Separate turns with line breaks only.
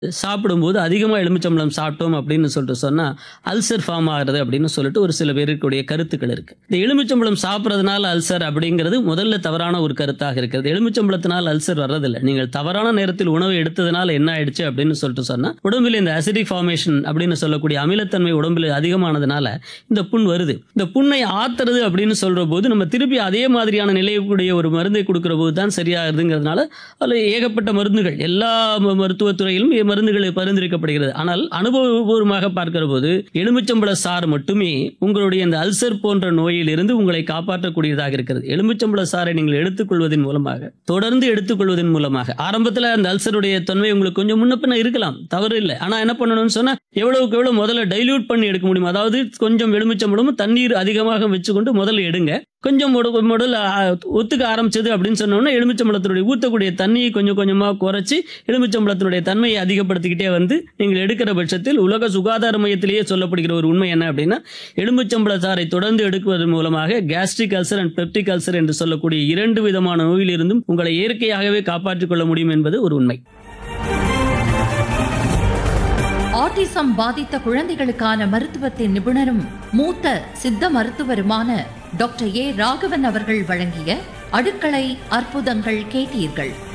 சாப்பிடும்போது அதிகமாக எலுமிச்சம்பழம் சாப்பிட்டோம் அப்படின்னு சொல்லிட்டு சொன்னால் அல்சர் ஃபார்ம் ஆகிறது அப்படின்னு சொல்லிட்டு ஒரு சில பேருக்குடைய கருத்துக்கள் இருக்குது இந்த எலுமிச்சம்பழம் சாப்பிட்றதுனால அல்சர் அப்படிங்கிறது முதல்ல தவறான ஒரு கருத்தாக இருக்கிறது எலுமிச்சம்பழத்தினால் அல்சர் வர்றதில்லை நீங்கள் தவறான நேரத்தில் உணவு எடுத்ததுனால என்ன ஆயிடுச்சு அப்படின்னு சொல்லிட்டு சொன்னால் உடம்பில் இந்த அசிடிக் ஃபார்மேஷன் அப்படின்னு சொல்லக்கூடிய அமிலத்தன்மை உடம்பில் அதிகமானதுனால இந்த புண் வருது இந்த புண்ணை ஆத்துறது அப்படின்னு சொல்கிற போது நம்ம திருப்பி அதே மாதிரியான நிலையக்கூடிய ஒரு மருந்தை கொடுக்குற போது தான் சரியாகுதுங்கிறதுனால அதில் ஏகப்பட்ட மருந்துகள் எல்லா ம- மருத்துவத்துறையிலும் இ- மருந்துகள் பரிந்துரைக்கப்படுகிறது ஆனால் அனுபவபூர்வமாக பார்க்கிற போது எலுமிச்சம்பழ சாறு மட்டுமே உங்களுடைய இந்த அல்சர் போன்ற நோயிலிருந்து உங்களை காப்பாற்றக்கூடியதாக இருக்கிறது எலுமிச்சம்பழ சாறை நீங்கள் எடுத்துக்கொள்வதன் மூலமாக தொடர்ந்து எடுத்துக்கொள்வதன் மூலமாக ஆரம்பத்தில் அந்த அல்சருடைய தன்மை உங்களுக்கு கொஞ்சம் முன்ன பின்ன இருக்கலாம் தவறு இல்லை ஆனால் என்ன பண்ணணும்னு சொன்னா எவ்வளவுக்கு எவ்வளவு முதல்ல டைல்யூட் பண்ணி எடுக்க முடியும் அதாவது கொஞ்சம் எலுமிச்சம்பழமும் தண்ணீர் அதிகமாக வச்சுக்கொண்டு முதல்ல எடுங்க கொஞ்சம் முட- முதல்ல ஆ, ஒத்துக்க ஆரம்பிச்சது அப்படின்னு சொன்னோன்னா எலுமிச்சம்பழத்தினுடைய ஊற்றக்கூடிய தண்ணியை கொஞ்சம் கொஞ்சமாக குறைச்சி எலுமிச்சம்பழத்தினுடைய தன்மையை அதிகப்படுத்திக்கிட்டே வந்து நீங்கள் எடுக்கிற பட்சத்தில் உலக சுகாதார மையத்திலேயே சொல்லப்படுகிற ஒரு உண்மை என்ன அப்படின்னா எலுமிச்சம்பழ சாறை தொடர்ந்து எடுக்குவதன் மூலமாக gastric ulcer and peptic ulcer என்று சொல்லக்கூடிய இரண்டு விதமான நோயிலிருந்தும் உங்களை இயற்கையாகவே காப்பாற்றிக் கொள்ள முடியும் என்பது ஒரு உண்மை
ஆட்டிசம் பாதித்த குழந்தைகளுக்கான மருத்துவத்தின் நிபுணரும் மூத்த சித்த மருத்துவருமான டாக்டர் ஏ ராகவன் அவர்கள் வழங்கிய அடுக்களை அற்புதங்கள் கேட்டீர்கள்